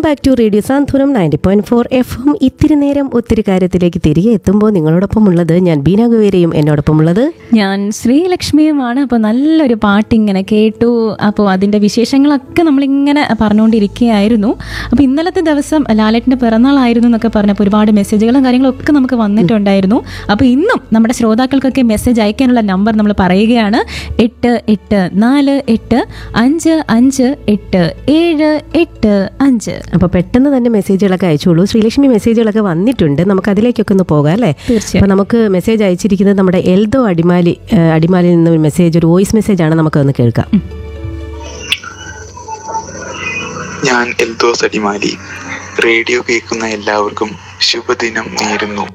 Back to radio Santhwanam ninety point four F M ഇത്തിരി നേരം ഒത്തിരി കാര്യത്തിലേക്ക് തിരികെ എത്തുമ്പോൾ നിങ്ങളോടൊപ്പം ഉള്ളത് ഞാൻ ബീന ഗുവേരയും എന്നോടൊപ്പം ഉള്ളത് ഞാൻ ശ്രീലക്ഷ്മിയുമാണ് അപ്പോൾ നല്ലൊരു പാട്ട് ഇങ്ങനെ കേട്ടു അപ്പോൾ അതിൻ്റെ വിശേഷങ്ങളൊക്കെ നമ്മളിങ്ങനെ പറഞ്ഞുകൊണ്ടിരിക്കുകയായിരുന്നു അപ്പോൾ ഇന്നലത്തെ ദിവസം ലാലേട്ടിൻ്റെ പിറന്നാളായിരുന്നു എന്നൊക്കെ പറഞ്ഞപ്പോൾ ഒരുപാട് മെസ്സേജുകളും കാര്യങ്ങളും ഒക്കെ നമുക്ക് വന്നിട്ടുണ്ടായിരുന്നു അപ്പോൾ ഇന്നും നമ്മുടെ ശ്രോതാക്കൾക്കൊക്കെ മെസ്സേജ് അയക്കാനുള്ള നമ്പർ നമ്മൾ പറയുകയാണ് എട്ട് എട്ട് നാല് എട്ട് അഞ്ച് അഞ്ച് എട്ട് ഏഴ് എട്ട് അഞ്ച് അപ്പോൾ പെട്ടെന്ന് തന്നെ മെസ്സേജുകളൊക്കെ അയച്ചോളൂ ശ്രീലക്ഷ്മി മെസ്സേജുകളൊക്കെ വന്നിട്ടുണ്ട് നമുക്ക് അതിലേക്കൊക്കെ ഒന്ന് പോകാം അല്ലേ തീർച്ചയായും. അപ്പോൾ നമുക്ക് മെസ്സേജ് അയച്ചിരിക്കുന്നത് നമ്മുടെ എൽദോ അടിമാലി ആ, അടിമാലിയിൽ നിന്ന് ഒരു മെസ്സേജ് ഒരു വോയിസ് മെസ്സേജ് ആണ് നമുക്കൊന്ന് കേൾക്കാം ഞാൻ എൽദോസ് അടിമാലി റേഡിയോ കേൾക്കുന്ന എല്ലാവർക്കും ശുഭദിനം നേരുന്നു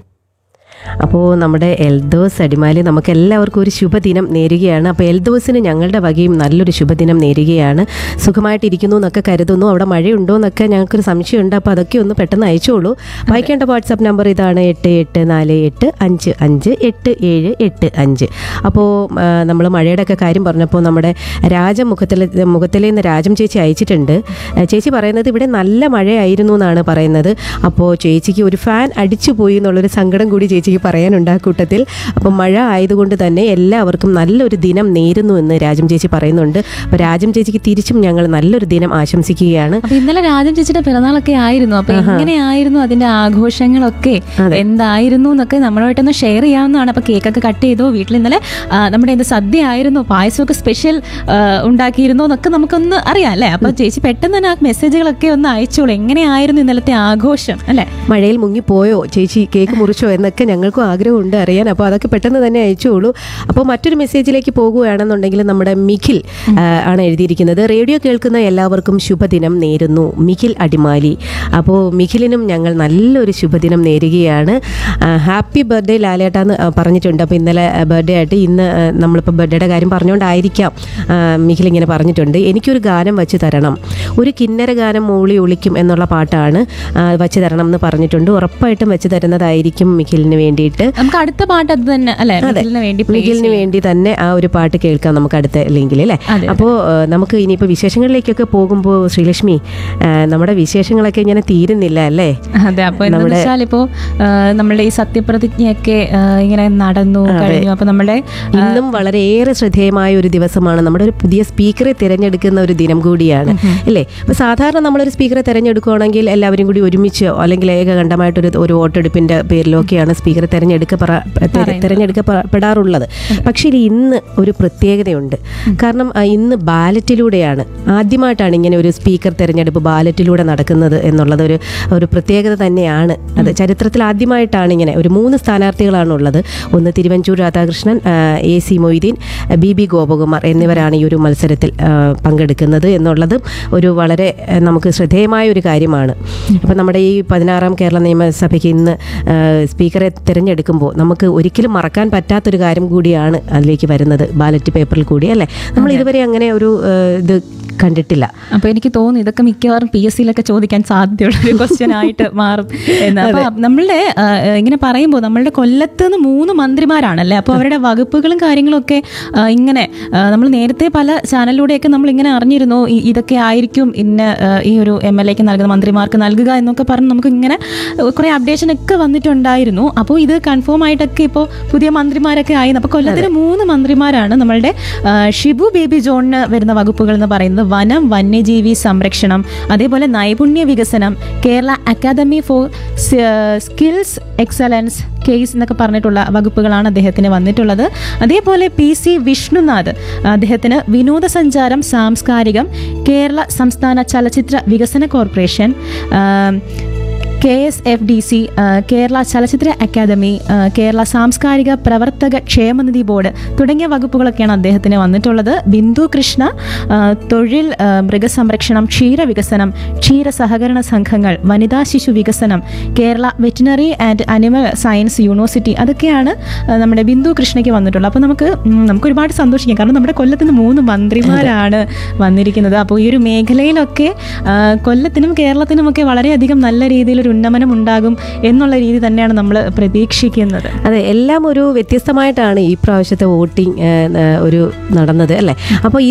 അപ്പോൾ നമ്മുടെ എൽദോസ് അടിമാലി നമുക്ക് എല്ലാവർക്കും ഒരു ശുഭദിനം നേരുകയാണ് അപ്പോൾ എൽദോസിന് ഞങ്ങളുടെ വകയും നല്ലൊരു ശുഭദിനം നേരുകയാണ് സുഖമായിട്ടിരിക്കുന്നു എന്നൊക്കെ കരുതുന്നു അവിടെ മഴയുണ്ടോ എന്നൊക്കെ ഞങ്ങൾക്കൊരു സംശയമുണ്ട് അപ്പോൾ അതൊക്കെ ഒന്ന് പെട്ടെന്ന് അയച്ചോളൂ വായിക്കേണ്ട വാട്സാപ്പ് നമ്പർ ഇതാണ് എട്ട് എട്ട് നാല് എട്ട് അഞ്ച് അഞ്ച് എട്ട് ഏഴ് എട്ട് അഞ്ച് അപ്പോൾ നമ്മൾ മഴയുടെ ഒക്കെ കാര്യം പറഞ്ഞപ്പോൾ നമ്മുടെ രാജമുഖത്തിലെ മുഖത്തിലെ നിന്ന് രാജം ചേച്ചി അയച്ചിട്ടുണ്ട് ആ, ചേച്ചി പറയുന്നത് ഇവിടെ നല്ല മഴയായിരുന്നു എന്നാണ് പറയുന്നത് അപ്പോൾ ചേച്ചിക്ക് ഒരു ഫാൻ അടിച്ചു പോയി എന്നുള്ളൊരു സങ്കടം കൂടി ചേച്ചിക്ക് പറയാനുണ്ട് ആ കൂട്ടത്തിൽ അപ്പോൾ മഴ ആയതുകൊണ്ട് തന്നെ എല്ലാവർക്കും നല്ലൊരു ദിനം നേരുന്നു എന്ന് രാജം ചേച്ചി പറയുന്നുണ്ട് അപ്പോൾ രാജം ചേച്ചിക്ക് തിരിച്ചും ഞങ്ങൾ നല്ലൊരു ദിനം ആശംസിക്കുകയാണ് അപ്പൊ ഇന്നലെ രാജൻ ചേച്ചിയുടെ പിറന്നാളൊക്കെ ആയിരുന്നു അപ്പൊ എങ്ങനെയായിരുന്നു അതിന്റെ ആഘോഷങ്ങളൊക്കെ എന്തായിരുന്നു എന്നൊക്കെ നമ്മളുമായിട്ടൊന്ന് ഷെയർ ചെയ്യാവുന്നതാണ് അപ്പൊ കേക്കൊക്കെ കട്ട് ചെയ്തോ വീട്ടിൽ ഇന്നലെ ആ, നമ്മുടെ എന്ത് സദ്യ ആയിരുന്നു പായസമൊക്കെ സ്പെഷ്യൽ ഉണ്ടാക്കിയിരുന്നോ എന്നൊക്കെ നമുക്കൊന്ന് അറിയാം അല്ലേ അപ്പൊ ചേച്ചി പെട്ടെന്ന് തന്നെ ആ മെസ്സേജുകളൊക്കെ ഒന്ന് അയച്ചോളൂ എങ്ങനെയായിരുന്നു ഇന്നലത്തെ ആഘോഷം അല്ലെ മഴയിൽ മുങ്ങിപ്പോയോ ചേച്ചി കേക്ക് മുറിച്ചോ എന്നൊക്കെ ഞങ്ങൾക്കും ആഗ്രഹമുണ്ട് അറിയാൻ അപ്പോൾ അതൊക്കെ പെട്ടെന്ന് തന്നെ അയച്ചോളൂ അപ്പോൾ മറ്റൊരു മെസ്സേജിലേക്ക് പോകുകയാണെന്നുണ്ടെങ്കിൽ നമ്മുടെ മിഖിൽ ആ, ആണ് എഴുതിയിരിക്കുന്നത് റേഡിയോ കേൾക്കുന്ന എല്ലാവർക്കും ശുഭദിനം നേരുന്നു മിഖിൽ അടിമാലി അപ്പോൾ മിഖിലിനും ഞങ്ങൾ നല്ലൊരു ശുഭദിനം നേരുകയാണ് ആ, ഹാപ്പി ബർത്ത്ഡേ ലാലേട്ടാന്ന് ആ, പറഞ്ഞിട്ടുണ്ട് അപ്പോൾ ഇന്നലെ ബർത്ത്ഡേ ആയിട്ട് ഇന്ന് ആ, നമ്മളിപ്പോൾ ബർത്ത്ഡേയുടെ കാര്യം പറഞ്ഞുകൊണ്ടായിരിക്കാം ആ, മിഖിൽ ഇങ്ങനെ പറഞ്ഞിട്ടുണ്ട് എനിക്കൊരു ഗാനം വച്ച് തരണം ഒരു കിന്നര ഗാനം മൂളി ഒളിക്കും എന്നുള്ള പാട്ടാണ് ആ, വച്ച് തരണം എന്ന് പറഞ്ഞിട്ടുണ്ട് ഉറപ്പായിട്ടും വെച്ച് തരുന്നതായിരിക്കും മിഖിലിന് വേണ്ടിയിട്ട് നമുക്ക് അടുത്ത പാട്ട് അത് തന്നെ അല്ലെ മിഖിലിന് വേണ്ടി play മിഖിലിന് വേണ്ടി തന്നെ ആ ഒരു പാട്ട് കേൾക്കാം നമുക്ക് അടുത്ത ലിങ്കിൽ അല്ലേ അതെ. അപ്പോൾ നമുക്ക് ഇനിയിപ്പോൾ വിശേഷങ്ങളിലേക്കൊക്കെ പോകുമ്പോൾ ശ്രീലക്ഷ്മി ആ, നമ്മുടെ വിശേഷങ്ങളൊക്കെ ഇങ്ങനെ തീരുന്നില്ല അല്ലേ അതെ അപ്പൊ എന്താണെന്ന് വെച്ചാൽ ഇപ്പോ ആ, നമ്മളുടെ ഈ സത്യപ്രതിജ്ഞയൊക്കെ ആ, ഇങ്ങനെ നടന്നു കഴിഞ്ഞു അപ്പൊ നമ്മുടെ ഇന്നും വളരെയേറെ ശ്രദ്ധേയമായ ഒരു ദിവസമാണ് നമ്മുടെ ഒരു പുതിയ സ്പീക്കറെ തിരഞ്ഞെടുക്കുന്ന ഒരു ദിനം കൂടിയാണ് അല്ലേ അപ്പോൾ സാധാരണ നമ്മളൊരു സ്പീക്കറെ തിരഞ്ഞെടുക്കുകയാണെങ്കിൽ എല്ലാവരും കൂടി ഒരുമിച്ചോ അല്ലെങ്കിൽ ഏകകണ്ഠമായിട്ടൊരു ഒരു വോട്ടെടുപ്പിന്റെ പേരിലൊക്കെയാണ് സ്പീക്കറെ തിരഞ്ഞെടുക്കപ്പെടാ തെര- തിരഞ്ഞെടുക്കപ്പെടാറുള്ളത് പക്ഷേ ഇത് ഇന്ന് ഒരു പ്രത്യേകതയുണ്ട് കാരണം ആ, ഇന്ന് ബാലറ്റിലൂടെയാണ് ആദ്യമായിട്ടാണ് ഇങ്ങനെ ഒരു സ്പീക്കർ തിരഞ്ഞെടുപ്പ് ബാലറ്റിലൂടെ നടക്കുന്നത് എന്നുള്ളത് ഒരു ഒരു പ്രത്യേകത തന്നെയാണ് അത് ചരിത്രത്തിൽ ആദ്യമായിട്ടാണ് ഇങ്ങനെ ഒരു മൂന്ന് സ്ഥാനാർത്ഥികളാണ് ഉള്ളത് ഒന്ന് തിരുവഞ്ചൂർ രാധാകൃഷ്ണൻ ആ, എ സി മൊയ്തീൻ ആ, ബി ബി ഗോപകുമാർ എന്നിവരാണ് ഈ ഒരു മത്സരത്തിൽ ആ, പങ്കെടുക്കുന്നത് എന്നുള്ളതും ഒരു വളരെ ആ, നമുക്ക് ശ്രദ്ധേയമായ ഒരു കാര്യമാണ് അപ്പോൾ നമ്മുടെ ഈ പതിനാറാം കേരള നിയമസഭയ്ക്ക് ഇന്ന് ആ, സ്പീക്കറെ തിരഞ്ഞെടുക്കുമ്പോൾ നമുക്ക് ഒരിക്കലും മറക്കാൻ പറ്റാത്തൊരു കാര്യം കൂടിയാണ് അതിലേക്ക് വരുന്നത് ബാലറ്റ് പേപ്പറിൽ കൂടി അല്ലേ നമ്മൾ ഇതുവരെ അങ്ങനെ ഒരു ആ, ഇത് കണ്ടിട്ടില്ല അപ്പൊ എനിക്ക് തോന്നുന്നു ഇതൊക്കെ മിക്കവാറും പി എസ് സിയിലൊക്കെ ചോദിക്കാൻ സാധ്യതയുള്ള ഒരു ക്വസ്റ്റ്യൻ ആയിട്ട് മാറും എന്ന് അപ്പൊ നമ്മളുടെ ആ, ഇങ്ങനെ പറയുമ്പോൾ നമ്മളുടെ കൊല്ലത്ത് നിന്ന് മൂന്ന് മന്ത്രിമാരാണല്ലേ അപ്പോൾ അവരുടെ വകുപ്പുകളും കാര്യങ്ങളും ഒക്കെ ആ, ഇങ്ങനെ നമ്മൾ നേരത്തെ പല ചാനലിലൂടെയൊക്കെ നമ്മൾ ഇങ്ങനെ അറിഞ്ഞിരുന്നു ഇ- ഇതൊക്കെ ആയിരിക്കും ഇന്ന ആ, ഈ ഒരു എം എൽ എക്ക് നൽകുന്ന മന്ത്രിമാർക്ക് നൽകുക എന്നൊക്കെ പറഞ്ഞ് നമുക്ക് ഇങ്ങനെ കുറെ അപ്ഡേഷൻ ഒക്കെ വന്നിട്ടുണ്ടായിരുന്നു അപ്പോൾ ഇത് കൺഫേം ആയിട്ടൊക്കെ ഇപ്പോൾ പുതിയ മന്ത്രിമാരൊക്കെ ആയി അപ്പോൾ കൊല്ലത്തിന് മൂന്ന് മന്ത്രിമാരാണ് നമ്മളുടെ ആ, ഷിബു ബേബി ജോണിന് വരുന്ന വകുപ്പുകൾ എന്ന് പറയുന്നത് വനം വന്യജീവി സംരക്ഷണം അതേപോലെ നൈപുണ്യ വികസനം Kerala academy for skills excellence KASE എന്നൊക്കെ പറഞ്ഞിട്ടുള്ള വകുപ്പുകളാണ് അദ്ദേഹത്തിന് വന്നിട്ടുള്ളത് അതേപോലെ പി സി വിഷ്ണുനാഥ് അദ്ദേഹത്തിന് വിനോദസഞ്ചാരം സാംസ്കാരികം കേരള സംസ്ഥാന ചലച്ചിത്ര വികസന കോർപ്പറേഷൻ ആം, K S F D C Kerala ചലച്ചിത്ര അക്കാദമി ആ, കേരള സാംസ്കാരിക പ്രവർത്തക ക്ഷേമനിധി ബോർഡ് തുടങ്ങിയ വകുപ്പുകളൊക്കെയാണ് അദ്ദേഹത്തിന് വന്നിട്ടുള്ളത് ബിന്ദു കൃഷ്ണ ആ, തൊഴിൽ ആ, മൃഗസംരക്ഷണം ക്ഷീരവികസനം ക്ഷീര സഹകരണ സംഘങ്ങൾ വനിതാ ശിശു വികസനം Kerala veterinary and animal science university അതൊക്കെയാണ് ആ, നമ്മുടെ ബിന്ദു കൃഷ്ണയ്ക്ക് വന്നിട്ടുള്ളത് അപ്പോൾ നമുക്ക് ഉം, നമുക്ക് ഒരുപാട് സന്തോഷിക്കാം കാരണം നമ്മുടെ കൊല്ലത്തിന് മൂന്ന് മന്ത്രിമാരാണ് വന്നിരിക്കുന്നത് അപ്പോൾ ഈ ഒരു മേഖലയിലൊക്കെ ആ, കൊല്ലത്തിനും കേരളത്തിനും ഒക്കെ വളരെയധികം നല്ല രീതിയിൽ ഒരു ഉന്നമനം ഉണ്ടാകും എന്നുള്ള രീതി തന്നെയാണ് നമ്മൾ പ്രതീക്ഷിക്കുന്നത് അതെ എല്ലാം ഒരു വ്യത്യസ്തമായിട്ടാണ് ഈ പ്രാവശ്യത്തെ വോട്ടിംഗ് ഒരു നടന്നത് അല്ലേ അപ്പോൾ